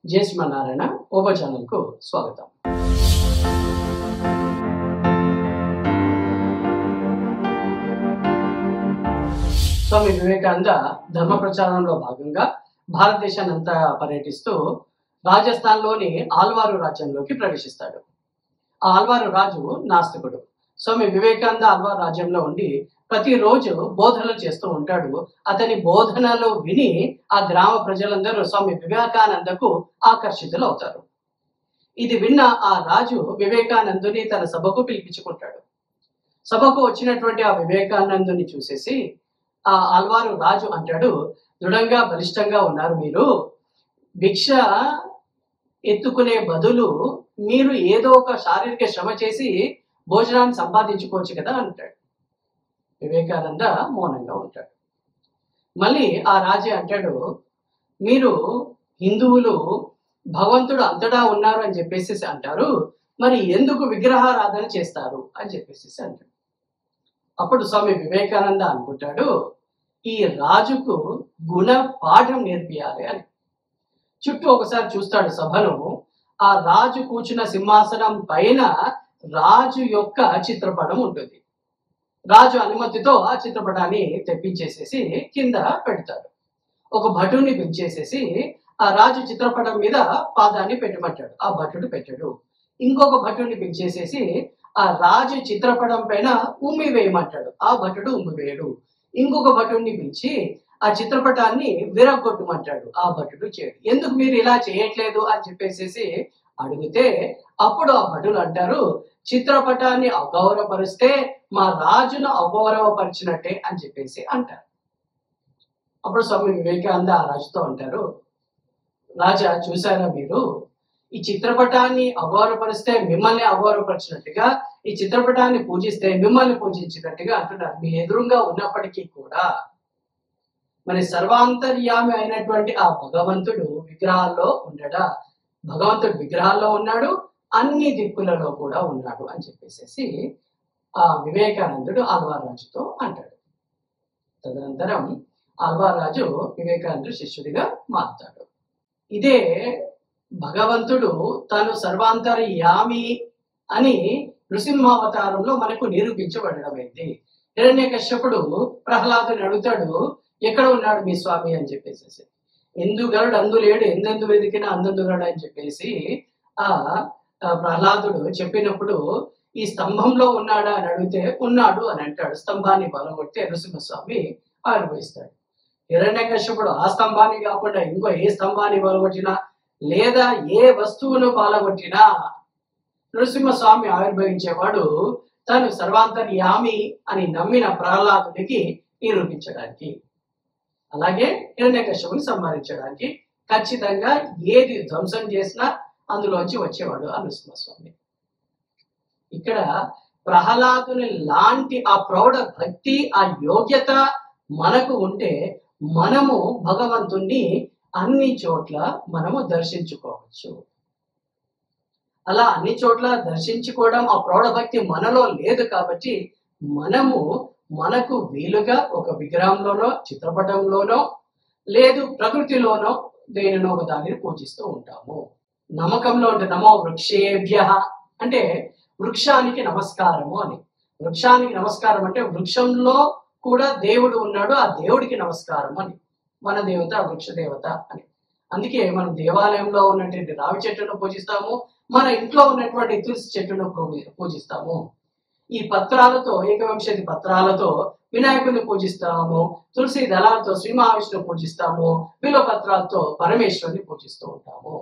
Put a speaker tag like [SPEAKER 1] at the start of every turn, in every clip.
[SPEAKER 1] జయ శ్రీమన్నారాయణ ఓబో ఛానల్కు స్వాగతం స్వామి వివేకానంద ధర్మ ప్రచారంలో భాగంగా భారతదేశాన్ని అంతా పర్యటిస్తూ రాజస్థాన్లోని ఆల్వారు రాజ్యంలోకి ప్రవేశిస్తాడు ఆ ఆల్వారు రాజు నాస్తికుడు స్వామి వివేకానంద ఆల్వారు రాజ్యంలో ఉండి ప్రతిరోజు బోధనలు చేస్తూ ఉంటాడు అతని బోధనలు విని ఆ గ్రామ ప్రజలందరూ స్వామి వివేకానందకు ఆకర్షితులు అవుతారు ఇది విన్న ఆ రాజు వివేకానందుని తన సభకు పిలిపించుకుంటాడు సభకు వచ్చినటువంటి ఆ వివేకానందుని చూసేసి ఆ ఆల్వారు రాజు అంటాడు దృఢంగా బలిష్టంగా ఉన్నారు మీరు భిక్ష ఎత్తుకునే బదులు మీరు ఏదో ఒక శారీరక శ్రమ చేసి భోజనాన్ని సంపాదించుకోవచ్చు కదా అంటాడు వివేకానంద మౌనంగా ఉంటాడు మళ్ళీ ఆ రాజే అంటాడు మీరు హిందువులు భగవంతుడు అంతటా ఉన్నారు అని చెప్పేసి అంటారు మరి ఎందుకు విగ్రహారాధన చేస్తారు అని చెప్పేసి అంటాడు అప్పుడు స్వామి వివేకానంద అనుకుంటాడు ఈ రాజుకు గుణ పాఠం నేర్పియాలి అని చుట్టూ ఒకసారి చూస్తాడు సభను ఆ రాజు కూర్చున్న సింహాసనం పైన రాజు యొక్క చిత్రపటం ఉంటుంది రాజు అనుమతితో ఆ చిత్రపటాన్ని తెప్పించేసేసి కింద పెడతాడు ఒక భటుని పిలిచేసేసి ఆ రాజు చిత్రపటం మీద పాదాన్ని పెట్టమంటాడు ఆ భటుడు పెట్టాడు ఇంకొక భటుని పిలిచేసేసి ఆ రాజు చిత్రపటం పైన ఉమ్మి వేయమంటాడు ఆ భటుడు ఉమ్మి వేయడు ఇంకొక భటుడిని పిలిచి ఆ చిత్రపటాన్ని విరగొట్టమంటాడు ఆ భటుడు చేయడు ఎందుకు మీరు ఇలా చేయట్లేదు అని చెప్పేసేసి అడిగితే అప్పుడు ఆ భటులు అంటారు చిత్రపటాన్ని అగౌరవపరిస్తే మా రాజును అగౌరవపరిచినట్టే అని చెప్పేసి అంటారు అప్పుడు స్వామి వివేకానంద ఆ రాజుతో అంటారు రాజా చూసారా మీరు ఈ చిత్రపటాన్ని అగౌరవపరిస్తే మిమ్మల్ని అగౌరవపరిచినట్టుగా ఈ చిత్రపటాన్ని పూజిస్తే మిమ్మల్ని పూజించినట్టుగా అంటున్నారు మీ ఎదురుగా ఉన్నప్పటికీ కూడా మరి సర్వాంతర్యామి అయినటువంటి ఆ భగవంతుడు విగ్రహాల్లో ఉండడా భగవంతుడు విగ్రహాల్లో ఉన్నాడు అన్ని దిక్కులలో కూడా ఉన్నాడు అని చెప్పేసి ఆ వివేకానందుడు ఆల్వారాజుతో అంటాడు తదనంతరం ఆల్వారాజు వివేకానందుడు శిష్యుడిగా మారుతాడు ఇదే భగవంతుడు తను సర్వాంతర్యామి అని నృసింహావతారంలో మనకు నిరూపించబడమైంది హిరణ్య కశ్యపుడు ప్రహ్లాదుని అడుగుతాడు ఎక్కడ ఉన్నాడు మీ స్వామి అని చెప్పేసి ఎందుగలడు అందు లేడు ఎందెందు వెతికినా అందందుగలడు అని చెప్పేసి ఆ ప్రహ్లాదుడు చెప్పినప్పుడు ఈ స్తంభంలో ఉన్నాడా అని అడిగితే ఉన్నాడు అని అంటాడు స్తంభాన్ని బలగొట్టి నరసింహస్వామి ఆవిర్భవిస్తాడు హిరణ్య కశ్యపుడు ఆ స్తంభాన్ని కాకుండా ఇంకో ఏ స్తంభాన్ని బలగొట్టినా లేదా ఏ వస్తువును పాలగొట్టినా నరసింహస్వామి ఆవిర్భవించేవాడు తను సర్వాంతర్యామి అని నమ్మిన ప్రహ్లాదునికి నిరూపించడానికి అలాగే హిరణ్యకశ్యపుని సంహరించడానికి ఖచ్చితంగా ఏది ధ్వంసం చేసినా అందులోంచి వచ్చేవాడు ఆ నరసింహస్వామి ఇక్కడ ప్రహ్లాదుని లాంటి ఆ ప్రౌఢ భక్తి ఆ యోగ్యత మనకు ఉంటే మనము భగవంతుణ్ణి అన్ని చోట్ల మనము దర్శించుకోవచ్చు అలా అన్ని చోట్ల దర్శించుకోవడం ఆ ప్రౌఢభక్తి మనలో లేదు కాబట్టి మనము మనకు వీలుగా ఒక విగ్రహంలోనో చిత్రపటంలోనో లేదు ప్రకృతిలోనో దేనినో ఒక దానిని పూజిస్తూ ఉంటాము నమ్మకంలో ఉంటే నమో వృక్షేభ్య అంటే వృక్షానికి నమస్కారము అని వృక్షానికి నమస్కారం అంటే వృక్షంలో కూడా దేవుడు ఉన్నాడు ఆ దేవుడికి నమస్కారం అని మన దేవత వృక్ష దేవత అని అందుకే మనం దేవాలయంలో ఉన్నటువంటి రావి చెట్టును పూజిస్తాము మన ఇంట్లో ఉన్నటువంటి తులసి చెట్టును పూజిస్తాము ఈ పత్రాలతో ఏకవంశతి పత్రాలతో వినాయకుడిని పూజిస్తాము తులసి దళాలతో శ్రీ మహావిష్ణువు పూజిస్తాము బిలో పత్రాలతో పరమేశ్వరుని పూజిస్తూ ఉంటాము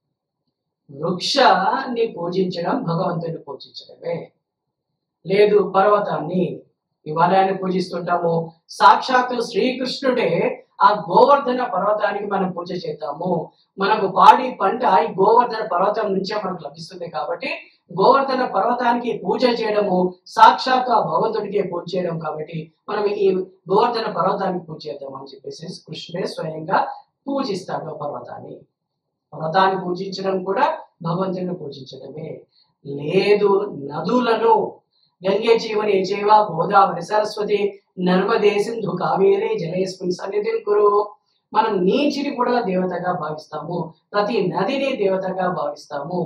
[SPEAKER 1] వృక్షాన్ని పూజించడం భగవంతుని పూజించడమే లేదు పర్వతాన్ని హిమాలయాన్ని పూజిస్తుంటాము సాక్షాత్తు శ్రీకృష్ణుడే ఆ గోవర్ధన పర్వతానికి మనం పూజ చేద్దాము మనకు పాడి పంట ఈ గోవర్ధన పర్వతం నుంచే మనకు లభిస్తుంది కాబట్టి గోవర్ధన పర్వతానికి పూజ చేయడము సాక్షాత్తు ఆ భగవంతుడికి పూజ చేయడం కాబట్టి మనం ఈ గోవర్ధన పర్వతానికి పూజ చేద్దాం అని చెప్పేసి కృష్ణుడే స్వయంగా పూజిస్తాడు ఆ పర్వతాన్ని పర్వతాన్ని పూజించడం కూడా భగవంతుడిని పూజించడమే లేదు నదులను గంగే జీవని చేవ గోదావరి సరస్వతి నర్మదే సింధు కావేరే జలేస్మిన్ సన్నిధిని కురు మనం నీటిని కూడా దేవతగా భావిస్తాము ప్రతి నదిని దేవతగా భావిస్తాము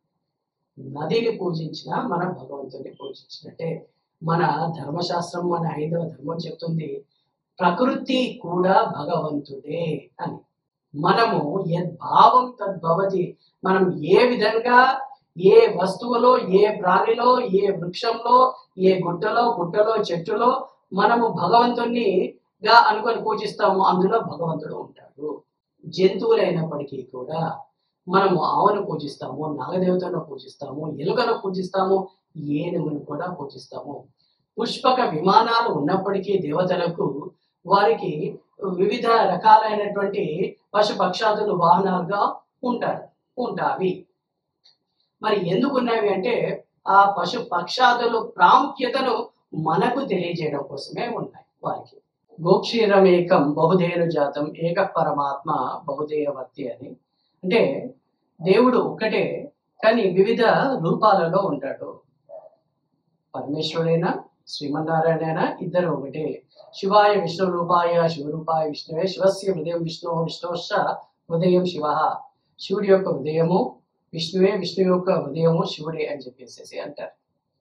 [SPEAKER 1] నదిని పూజించిన మనం భగవంతుని పూజించినట్టే మన ధర్మశాస్త్రం మన ఐదవ ధర్మం చెప్తుంది ప్రకృతి కూడా భగవంతుడే అని మనము యద్భావం తద్భవతి మనం ఏ విధంగా ఏ వస్తువులో ఏ ప్రాణిలో ఏ వృక్షంలో ఏ గుట్టలో గుట్టలో చెట్టులో మనము భగవంతుణ్ణి గా అనుకొని పూజిస్తాము అందులో భగవంతుడు ఉంటాడు జంతువులైనప్పటికీ కూడా మనము ఆవును పూజిస్తాము నాగదేవతను పూజిస్తాము ఎలుకను పూజిస్తాము ఏనుగును కూడా పూజిస్తాము పుష్పక విమానాలు ఉన్నప్పటికీ దేవతలకు వారికి వివిధ రకాలైనటువంటి పశు పక్షాదులు వాహనాలుగా ఉంటారు ఉంటావి మరి ఎందుకు ఉన్నవి అంటే ఆ పశు పక్షాదులు ప్రాముఖ్యతను మనకు తెలియజేయడం కోసమే ఉన్నాయి వారికి గోక్షీరమేకం బహుధేను జాతం ఏక పరమాత్మ బహుధేయవర్తి అని అంటే దేవుడు ఒక్కటే కానీ వివిధ రూపాలలో ఉంటాడు పరమేశ్వరుడైనా శ్రీమన్నారాయణ ఇద్దరు ఒకటే శివాయ విష్ణు రూపాయ శివరూపాయ విష్ణువే శివస్య హృదయం విష్ణు విష్ణుశ్చ హృదయం శివ శివుడి యొక్క హృదయము విష్ణువే విష్ణు యొక్క హృదయము శివుడే అని చెప్పేసి అంటారు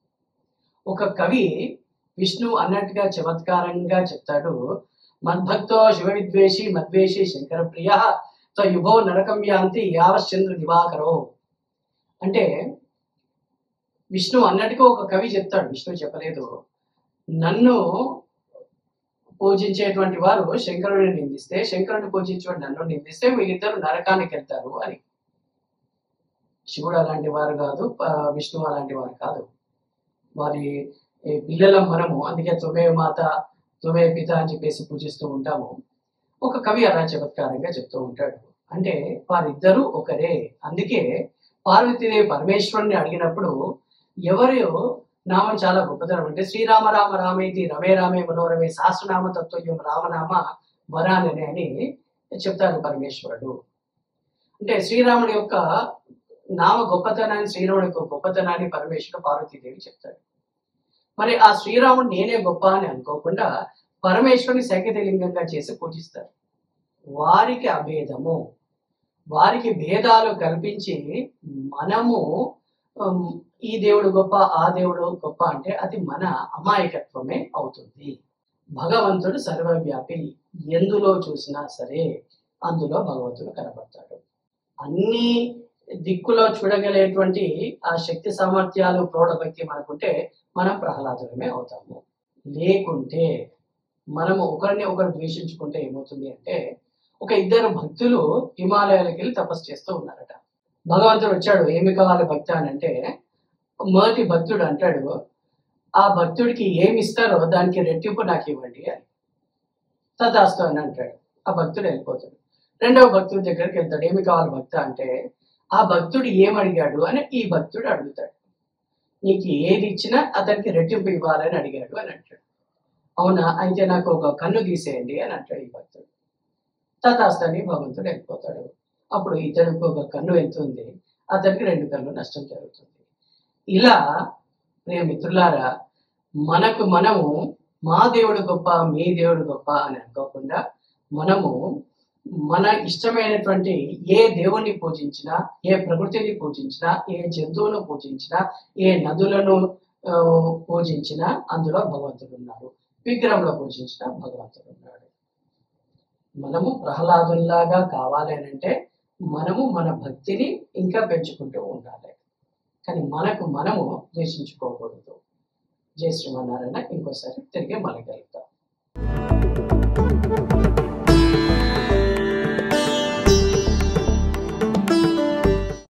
[SPEAKER 1] ఒక కవి విష్ణు అన్నట్టుగా చమత్కారంగా చెప్తాడు మద్భక్తో శివ విద్వేషి మద్వేషి శంకర ప్రియ యుభో నరకం యాంతి యావశ్చంద్ర దివాకరో అంటే విష్ణు అన్నట్టుగా ఒక కవి చెప్తాడు విష్ణు చెప్పలేదు నన్ను పూజించేటువంటి వారు శంకరుడిని నిందిస్తే శంకరుడిని పూజించేవాడు నన్ను నిందిస్తే వీళ్ళిద్దరు నరకానికి వెళ్తారు అని శివుడు అలాంటి వారు కాదు ప- విష్ణువు అలాంటి వారు కాదు వారి ఈ పిల్లలం మనము అందుకే తుమే మాత తుమే పిత అని చెప్పేసి పూజిస్తూ ఉంటాము ఒక కవి అలా చమత్కారంగా చెప్తూ ఉంటాడు అంటే వారిద్దరూ ఒకరే అందుకే పార్వతీదేవి పరమేశ్వరుని అడిగినప్పుడు ఎవరు నామం చాలా గొప్పతనం అంటే శ్రీరామ రామ రామేతి రమే రామే మనోరమే సహస్రనామ తత్వయం రామనామ వరానని అని చెప్తారు పరమేశ్వరుడు అంటే శ్రీరాముడి యొక్క నామ గొప్పతనాన్ని శ్రీరాముడి యొక్క గొప్పతనాన్ని పరమేశ్వరుడు పార్వతీదేవి చెప్తాడు మరి ఆ శ్రీరాముడు నేనే గొప్ప అని అనుకోకుండా పరమేశ్వరుని సైకతలింగంగా చేసి పూజిస్తారు వారికి అభేదము వారికి భేదాలు కల్పించి మనము ఉమ్, ఈ దేవుడు గొప్ప ఆ దేవుడు గొప్ప అంటే అది మన అమాయకత్వమే అవుతుంది భగవంతుడు సర్వవ్యాపి ఎందులో చూసినా సరే అందులో భగవంతుడు కనబడతాడు అన్ని దిక్కులో చూడగలేటువంటి ఆ శక్తి సామర్థ్యాలు ప్రౌఢభక్తి మనకుంటే మనం ప్రహ్లాదులమే అవుతాము లేకుంటే మనము ఒకరిని ఒకరు ద్వేషించుకుంటే ఏమవుతుంది అంటే ఒక ఇద్దరు భక్తులు హిమాలయాలకు వెళ్ళి తపస్సు చేస్తూ ఉన్నారట భగవంతుడు వచ్చాడు ఏమి కావాలి భక్తి అని అంటే మొదటి భక్తుడు అంటాడు ఆ భక్తుడికి ఏమి ఇస్తారో దానికి రెట్టింపు నాకు ఇవ్వండి అని తదాస్తు అని అంటాడు ఆ భక్తుడు వెళ్ళిపోతాడు రెండవ భక్తుడి దగ్గరికి వెళ్తాడు ఏమి కావాలి భక్త అంటే ఆ భక్తుడు ఏం అడిగాడు అని ఈ భక్తుడు అడుగుతాడు నీకు ఏది ఇచ్చినా అతనికి రెట్టింపు ఇవ్వాలని అడిగాడు అని అంటాడు అవునా అయితే నాకు ఒక కన్ను తీసేయండి అని అంటాడు ఈ భక్తుడు తథాస్తని భగవంతుడు వెళ్ళిపోతాడు అప్పుడు ఇతనికి ఒక కన్ను వెళ్తుంది అతనికి రెండు కన్ను నష్టం జరుగుతుంది ఇలా ప్రియ మిత్రులారా మనకు మనము మా దేవుడు గొప్ప మీ దేవుడు గొప్ప అని అనుకోకుండా మనము మన ఇష్టమైనటువంటి ఏ దేవుణ్ణి పూజించినా ఏ ప్రకృతిని పూజించినా ఏ జంతువును పూజించినా ఏ నదులను ఆ, పూజించినా అందులో భగవంతుడు ఉన్నాడు విగ్రహంలో పూజించినా భగవంతుడు ఉన్నాడు మనము ప్రహ్లాదుల్లాగా కావాలి అని అంటే మనము మన భక్తిని ఇంకా పెంచుకుంటూ ఉండాలి కానీ మనకు మనము ద్వేషించుకోకూడదు జయ శ్రీమన్నారాయణ ఇంకోసారి తిరిగి మనగలరు